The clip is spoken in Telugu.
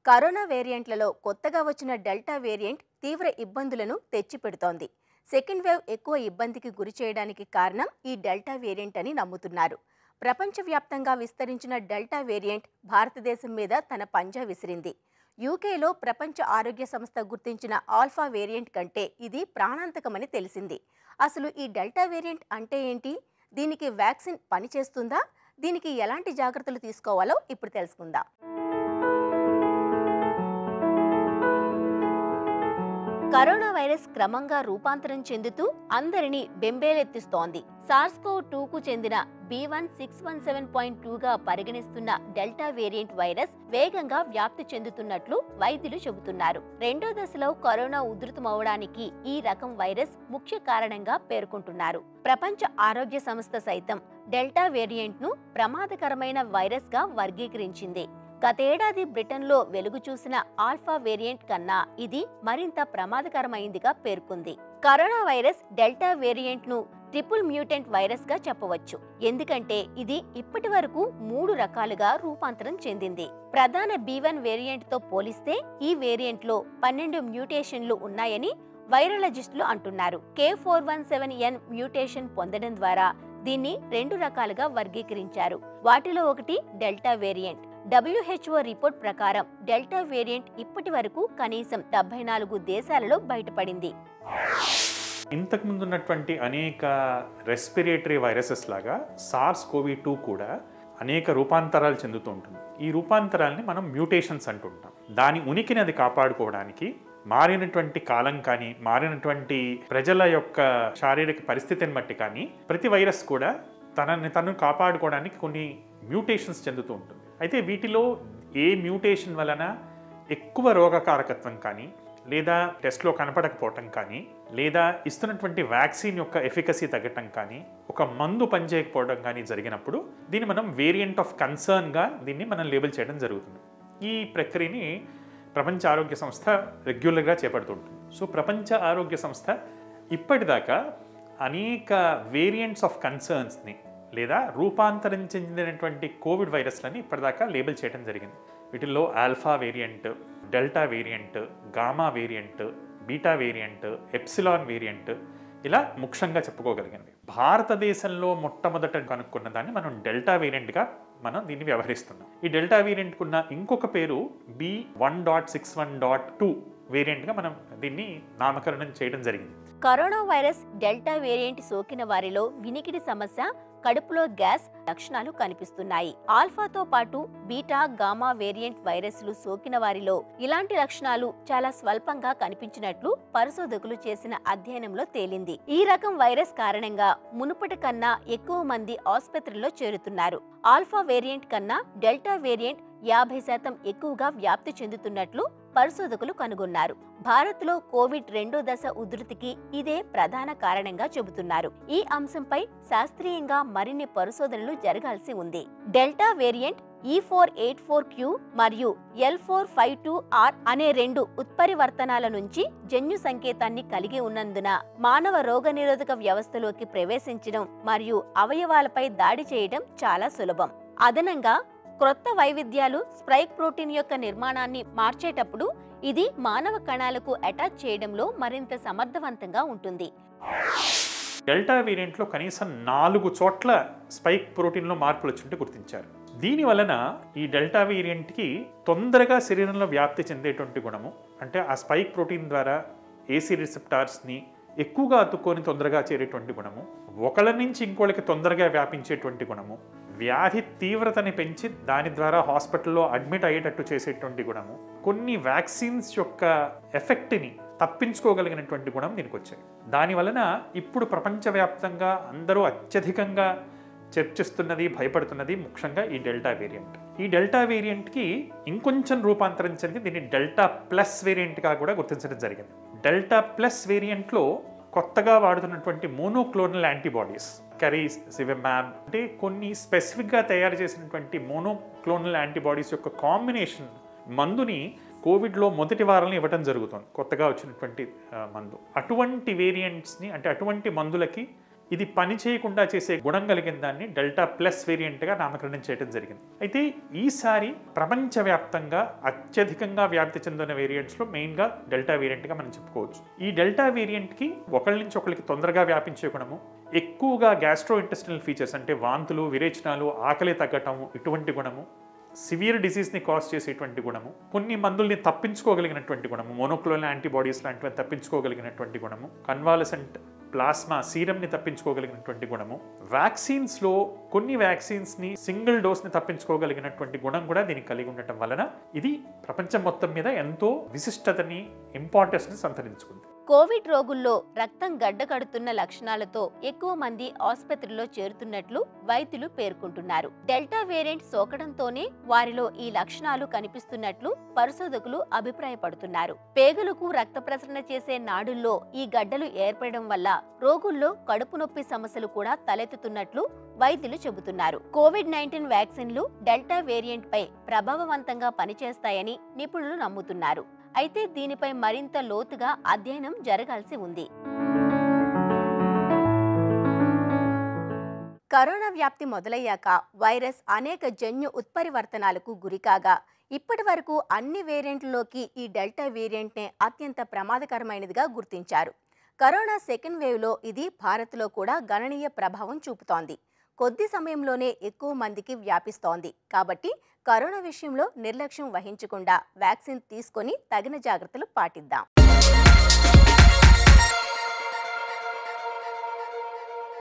కరోనా వేరియంట్లలో కొత్తగా వచ్చిన డెల్టా వేరియంట్ తీవ్ర ఇబ్బందులను తెచ్చిపెడుతోంది సెకండ్ వేవ్ ఎక్కువ ఇబ్బందికి గురి చేయడానికి కారణం ఈ డెల్టా వేరియంట్ అని నమ్ముతున్నారు ప్రపంచవ్యాప్తంగా విస్తరించిన డెల్టా వేరియంట్ భారతదేశం మీద తన పంజా విసిరింది యూకేలో ప్రపంచ ఆరోగ్య సంస్థ గుర్తించిన ఆల్ఫా వేరియంట్ కంటే ఇది ప్రాణాంతకమని తెలిసింది అసలు ఈ డెల్టా వేరియంట్ అంటే ఏంటి దీనికి వ్యాక్సిన్ పనిచేస్తుందా దీనికి ఎలాంటి జాగ్రత్తలు తీసుకోవాలో ఇప్పుడు తెలుసుకుందాం కరోనా వైరస్ క్రమంగా రూపాంతరం చెందుతూ అందరినీ బెంబేలెత్తిస్తోంది సార్స్కో టూకు చెందిన B one six one seven point టూగా పరిగణిస్తున్న డెల్టా వేరియంట్ వైరస్ వేగంగా వ్యాప్తి చెందుతున్నట్లు వైద్యులు చెబుతున్నారు రెండో దశలో కరోనా ఉధృతమవడానికి ఈ రకం వైరస్ ముఖ్య కారణంగా పేర్కొంటున్నారు ప్రపంచ ఆరోగ్య సంస్థ సైతం డెల్టా వేరియంట్ ను ప్రమాదకరమైన వైరస్ గా వర్గీకరించింది గతేడాది బ్రిటన్లో వెలుగు చూసిన ఆల్ఫా వేరియంట్ కన్నా ఇది మరింత ప్రమాదకరమైందిగా పేర్కొంది కరోనా వైరస్ డెల్టా వేరియంట్ ను ట్రిపుల్ మ్యూటెంట్ వైరస్ గా చెప్పవచ్చు ఎందుకంటే ఇది ఇప్పటి వరకు మూడు రకాలుగా రూపాంతరం చెందింది ప్రధాన బి వన్ వేరియంట్ తో పోలిస్తే ఈ వేరియంట్ లో పన్నెండు మ్యూటేషన్లు ఉన్నాయని వైరాలజిస్టులు అంటున్నారు K four one seven N mutation పొందడం ద్వారా దీన్ని రెండు రకాలుగా వర్గీకరించారు వాటిలో ఒకటి డెల్టా వేరియంట్ డబ్ల్యూహెచ్ఓ రిపోర్ట్ ప్రకారం డెల్టా వేరియంట్ ఇప్పటి వరకు కనీసం డెబ్బై నాలుగు దేశాలలో బయటపడింది ఇంతకు ముందు ఉన్నటువంటి అనేక రెస్పిరేటరీ వైరసెస్ లాగా సార్స్ కోవి టూ కూడా అనేక రూపాంతరాలు చెందుతూ ఉంటుంది ఈ రూపాంతరాలని మనం మ్యూటేషన్స్ అంటుంటాం దాని ఉనికిని అది కాపాడుకోవడానికి మారినటువంటి కాలం కానీ మారినటువంటి ప్రజల యొక్క శారీరక పరిస్థితిని బట్టి కానీ ప్రతి వైరస్ కూడా తనని తను కాపాడుకోవడానికి కొన్ని మ్యూటేషన్స్ చెందుతూ ఉంటుంది అయితే వీటిలో ఏ మ్యూటేషన్ వలన ఎక్కువ రోగకారకత్వం కానీ లేదా టెస్ట్లో కనపడకపోవటం కానీ లేదా ఇస్తున్నటువంటి వ్యాక్సిన్ యొక్క ఎఫికసీ తగ్గటం కానీ ఒక మందు పనిచేయకపోవడం కానీ జరిగినప్పుడు దీన్ని మనం వేరియంట్ ఆఫ్ కన్సర్న్గా దీన్ని మనం లేబుల్ చేయడం జరుగుతుంది ఈ ప్రక్రియని ప్రపంచ ఆరోగ్య సంస్థ రెగ్యులర్గా చేపడుతుంటుంది సో ప్రపంచ ఆరోగ్య సంస్థ ఇప్పటిదాకా అనేక వేరియంట్స్ ఆఫ్ కన్సర్న్స్ని లేదా రూపాంతరం చెందినటువంటి కోవిడ్ వైరస్లని ఇప్పటిదాకా లేబుల్ చేయడం జరిగింది వీటిల్లో alpha variant delta variant gamma variant beta variant epsilon variant ఇలా ముఖ్యంగా చెప్పుకోగలిగింది భారతదేశంలో మొట్టమొదట కనుక్కున్న దాన్ని మనం డెల్టా వేరియంట్గా మనం దీన్ని వ్యవహరిస్తున్నాం ఈ డెల్టా వేరియంట్కి ఉన్న ఇంకొక పేరు B one dot six one dot two వేరియంట్గా మనం దీన్ని నామకరణం చేయడం జరిగింది కరోనా వైరస్ డెల్టా వేరియంట్ సోకిన వారిలో వినికిడి సమస్య కడుపులో గ్యాస్ లక్షణాలు కనిపిస్తున్నాయి ఆల్ఫాతో పాటు బీటా గామా వేరియంట్ వైరస్లు సోకిన వారిలో ఇలాంటి లక్షణాలు చాలా స్వల్పంగా కనిపించినట్లు పరిశోధకులు చేసిన అధ్యయనంలో తేలింది ఈ రకం వైరస్ కారణంగా మునుపటి కన్నా ఎక్కువ మంది ఆసుపత్రిలో చేరుతున్నారు ఆల్ఫా వేరియంట్ కన్నా డెల్టా వేరియంట్ యాభై శాతం ఎక్కువగా వ్యాప్తి చెందుతున్నట్లు పరిశోధకులు కనుగొన్నారు భారత్లో కోవిడ్ రెండో దశ ఉధృతికి ఇదే ప్రధాన కారణంగా చెబుతున్నారు ఈ అంశంపై శాస్త్రీయంగా మరిన్ని పరిశోధనలు జరగాల్సి ఉంది delta variant E four eight four Q మరియు L four five two R అనే రెండు ఉత్పరివర్తనాల నుంచి జన్యు సంకేతాన్ని కలిగి ఉన్నందున మానవ రోగనిరోధక వ్యవస్థలోకి ప్రవేశించడం మరియు అవయవాలపై దాడి చేయడం చాలా సులభం అదనంగా క్రొత్త వైవిధ్యాలు స్ప్రైక్ ప్రోటీన్ యొక్క నిర్మాణాన్ని మార్చేటప్పుడు ఇది మానవ కణాలకు అటాచ్ చేయడంలో మరింత సమర్థవంతంగా ఉంటుంది డెల్టా వేరియంట్లో కనీసం నాలుగు చోట్ల స్పైక్ ప్రోటీన్లో మార్పులు వచ్చినట్టు గుర్తించారు దీని వలన ఈ డెల్టా వేరియంట్కి తొందరగా శరీరంలో వ్యాప్తి చెందేటువంటి గుణము అంటే ఆ స్పైక్ ప్రోటీన్ ద్వారా ఏసీ రిసెప్టార్స్ని ఎక్కువగా అతుక్కొని తొందరగా చేరేటువంటి గుణము ఒకళ్ళ నుంచి ఇంకోళ్ళకి తొందరగా వ్యాపించేటువంటి గుణము వ్యాధి తీవ్రతని పెంచి దాని ద్వారా హాస్పిటల్లో అడ్మిట్ అయ్యేటట్టు చేసేటువంటి గుణము కొన్ని వ్యాక్సిన్స్ యొక్క ఎఫెక్ట్ని తప్పించుకోగలిగినటువంటి గుణం దీనికి వచ్చాయి దాని వలన ఇప్పుడు ప్రపంచవ్యాప్తంగా అందరూ అత్యధికంగా చర్చిస్తున్నది భయపడుతున్నది ముఖ్యంగా ఈ డెల్టా వేరియంట్ ఈ డెల్టా వేరియంట్కి ఇంకొంచెం రూపాంతరం చెంది దీన్ని డెల్టా ప్లస్ వేరియంట్గా కూడా గుర్తించడం జరిగింది డెల్టా ప్లస్ వేరియంట్లో కొత్తగా వాడుతున్నటువంటి మోనోక్లోనల్ యాంటీబాడీస్ కరీస్ సివెమాబ్ అంటే కొన్ని స్పెసిఫిక్గా తయారు చేసినటువంటి మోనోక్లోనల్ యాంటీబాడీస్ యొక్క కాంబినేషన్ మందుని కోవిడ్లో మొదటి వారంలో ఇవ్వడం జరుగుతుంది కొత్తగా వచ్చినటువంటి ఆ, మందు అటువంటి వేరియంట్స్ని అంటే అటువంటి మందులకి ఇది పని చేయకుండా చేసే గుణం కలిగిన దాన్ని డెల్టా ప్లస్ వేరియంట్గా నామకరణం చేయడం జరిగింది అయితే ఈసారి ప్రపంచవ్యాప్తంగా అత్యధికంగా వ్యాప్తి చెందిన వేరియంట్స్లో మెయిన్గా డెల్టా వేరియంట్గా మనం చెప్పుకోవచ్చు ఈ డెల్టా వేరియంట్కి ఒకళ్ళ నుంచి ఒకరికి తొందరగా వ్యాపించే గుణము ఎక్కువగా గ్యాస్ట్రో ఇంటెస్టినల్ ఫీచర్స్ అంటే వాంతులు విరేచనాలు ఆకలి తగ్గటం ఇటువంటి గుణము సివియర్ డిసీజ్ని కాజ్ చేసేటువంటి గుణము కొన్ని మందుల్ని తప్పించుకోగలిగినటువంటి గుణము మోనోక్లోనల్ యాంటీబాడీస్ లాంటివి తప్పించుకోగలిగినటువంటి గుణము కన్వాలసెంట్ ప్లాస్మా సీరంని తప్పించుకోగలిగినటువంటి గుణము వ్యాక్సిన్స్లో కొన్ని వ్యాక్సిన్స్ని సింగిల్ డోస్ని తప్పించుకోగలిగినటువంటి గుణం కూడా దీనికి కలిగి ఉండటం వలన ఇది ప్రపంచం మొత్తం మీద ఎంతో విశిష్టతని ఇంపార్టెన్స్ని సంతరించుకుంది కోవిడ్ రోగుల్లో రక్తం గడ్డకడుతున్న లక్షణాలతో ఎక్కువ మంది ఆసుపత్రిలో చేరుతున్నట్లు వైద్యులు పేర్కొంటున్నారు డెల్టా వేరియంట్ సోకడంతోనే వారిలో ఈ లక్షణాలు కనిపిస్తున్నట్లు పరిశోధకులు అభిప్రాయపడుతున్నారు పేగులకు రక్త ప్రసరణ చేసే నాడుల్లో ఈ గడ్డలు ఏర్పడడం వల్ల రోగుల్లో కడుపు నొప్పి సమస్యలు కూడా తలెత్తుతున్నట్లు వైద్యులు చెబుతున్నారు కోవిడ్ నైన్టీన్ వ్యాక్సిన్లు డెల్టా వేరియంట్ పై ప్రభావవంతంగా పనిచేస్తాయని నిపుణులు నమ్ముతున్నారు అయితే దీనిపై మరింత లోతుగా అధ్యయనం జరగాల్సి ఉంది కరోనా వ్యాప్తి మొదలయ్యాక వైరస్ అనేక జన్యు ఉత్పరివర్తనాలకు గురికాగా ఇప్పటి వరకు అన్ని వేరియంట్లలోకి ఈ డెల్టా వేరియంట్నే అత్యంత ప్రమాదకరమైనదిగా గుర్తించారు కరోనా సెకండ్ వేవ్లో ఇది భారత్లో కూడా గణనీయ ప్రభావం చూపుతోంది కొద్ది సమయంలోనే ఎక్కువ మందికి వ్యాపిస్తోంది కాబట్టి కరోనా విషయంలో నిర్లక్ష్యం వహించకుండా వ్యాక్సిన్ తీసుకొని తగిన జాగ్రత్తలు పాటిద్దాం